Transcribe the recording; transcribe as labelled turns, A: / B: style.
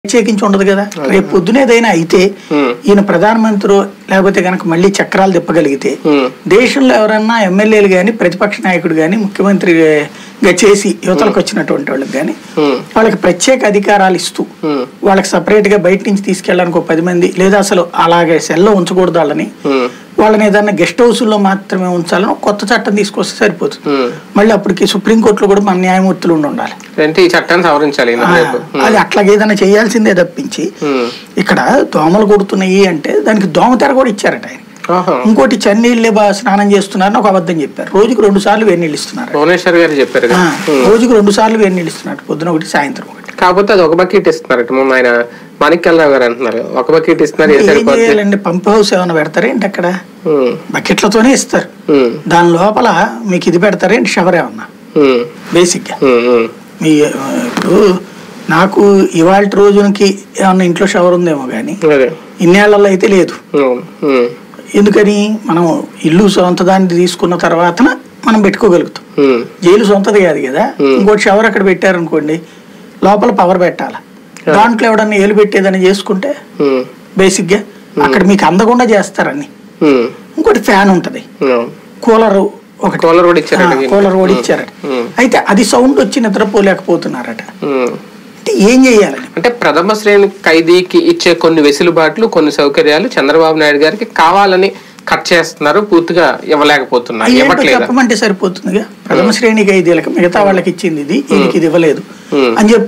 A: ప్రత్యేకించి ఉండదు కదా రేపు పొద్దున ఏదైనా అయితే
B: Hmm.
A: ఈయన ప్రధానమంత్రి లేకపోతే కనుక మళ్ళీ చక్రాలు తిప్పగలిగితే
B: Hmm.
A: దేశంలో ఎవరన్నా ఎమ్మెల్యేలు కానీ ప్రతిపక్ష నాయకుడు కానీ ముఖ్యమంత్రిగా చేసి యువతలకు వచ్చినటువంటి వాళ్ళకి కానీ
B: Hmm.
A: వాళ్ళకి ప్రత్యేక అధికారాలు ఇస్తూ
B: Hmm.
A: వాళ్ళకి సపరేట్ గా బయట నుంచి తీసుకెళ్ళడానికి ఒక పది మంది లేదా అసలు అలాగే సెల్లో ఉంచకూడదు వాళ్ళని
B: Hmm.
A: వాళ్ళని ఏదన్నా గెస్ట్ హౌస్లో మాత్రమే ఉంచాలని ఒక కొత్త చట్టం తీసుకొస్తే సరిపోతుంది
B: Hmm.
A: మళ్ళీ అప్పటికి సుప్రీంకోర్టులో కూడా మన న్యాయమూర్తులు ఉండి ఉండాలి
B: అంటే ఈ చట్టాన్ని సవరించాలి ఈయన
A: ఆ,
B: రేపు.
A: అది అట్లాగే ఏదైనా చేయాల్సిందే తప్పించి
B: Hmm.
A: ఇక్కడ దోమలు కొడుతున్నాయి అంటే దానికి దోమతెర కూడా ఇచ్చారట ఆయన
B: ఆహా.
A: ఇంకోటి చన్నీళ్ళే బాగా స్నానం చేస్తున్నారని ఒక అబద్ధం చెప్పారు రోజుకు రెండు సార్లు వేడి నీళ్ళు ఇస్తున్నారు
B: భువనేశ్వర్ గారు చెప్పారు కదా.
A: ఆ,
B: Hmm.
A: రోజుకు రెండు సార్లు వేడి నీళ్ళు ఇస్తున్నారు పొద్దున ఒకటి సాయంత్రం ఒకటి
B: కాకపోతే అది ఒక బకెట్ ఇస్తున్నారు మొన్న ఆయన మాణిక్యాలరావు గారు అంటున్నారు ఒక బకెట్ ఇస్తున్నారు ఏ
A: ఏం
B: సరిపోతుంది
A: చేయాలండి పంప్ హౌస్ ఏమైనా పెడతారా ఏంటి అక్కడ
B: Hmm.
A: బకెట్లతోనే ఇస్తారు
B: Hmm.
A: దాని లోపల మీకు ఇది పెడతారా ఏంటి షవర్ ఏమన్నా
B: Hmm.
A: బేసిక్గా
B: Hmm. Hmm.
A: మీ ఆ, ఇప్పుడు నాకు ఇవాళ రోజునికి ఏమన్నా ఇంట్లో షవర్ ఉందేమో కానీ
B: అదే
A: ఇన్నేళ్లలో అయితే లేదు
B: అవును. Hmm.
A: ఎందుకని మనం ఇల్లు సొంత దాన్ని తీసుకున్న తర్వాత మనం పెట్టుకోగలుగుతాం
B: Hmm.
A: జైలు సొంతది కాదు కదా
B: Hmm.
A: ఇంకోటి షవర్ అక్కడ పెట్టారనుకోండి లోపల పవర్ పెట్టాలి దాంట్లో ఎవడన్నా ఏలు పెట్టేదని చేసుకుంటే
B: Hmm.
A: బేసిక్ గా అక్కడ మీకు అందకుండా చేస్తారని
B: Hmm.
A: ఇంకోటి ఫ్యాన్ ఉంటది
B: అవును.
A: కూలర్ ఒకటి
B: కూలర్ కూడా ఇచ్చారట
A: ఆ, కూలర్ కూడా ఇచ్చారట
B: Hmm.
A: అయితే అది సౌండ్ వచ్చి నిద్రపోలేకపోతున్నారట
B: Hmm.
A: అంటే ఏం చేయాలని
B: అంటే ప్రథమ శ్రేణి ఖైదీకి ఇచ్చే కొన్ని వెసులుబాట్లు కొన్ని సౌకర్యాలు చంద్రబాబు నాయుడు గారికి కావాలని కట్ చేస్తున్నారు పూర్తిగా ఇవ్వలేకపోతున్నారు
A: అయ్యేంటో
B: ఇవ్వట్లేదు
A: చెప్పమంటే సరిపోతుందిగా ప్రథమ శ్రేణి ఖైదీలకు మిగతా వాళ్ళకి ఇచ్చింది ఇది వీళ్ళకి ఇది ఇవ్వలేదు
B: Hmm.
A: అని చెప్పి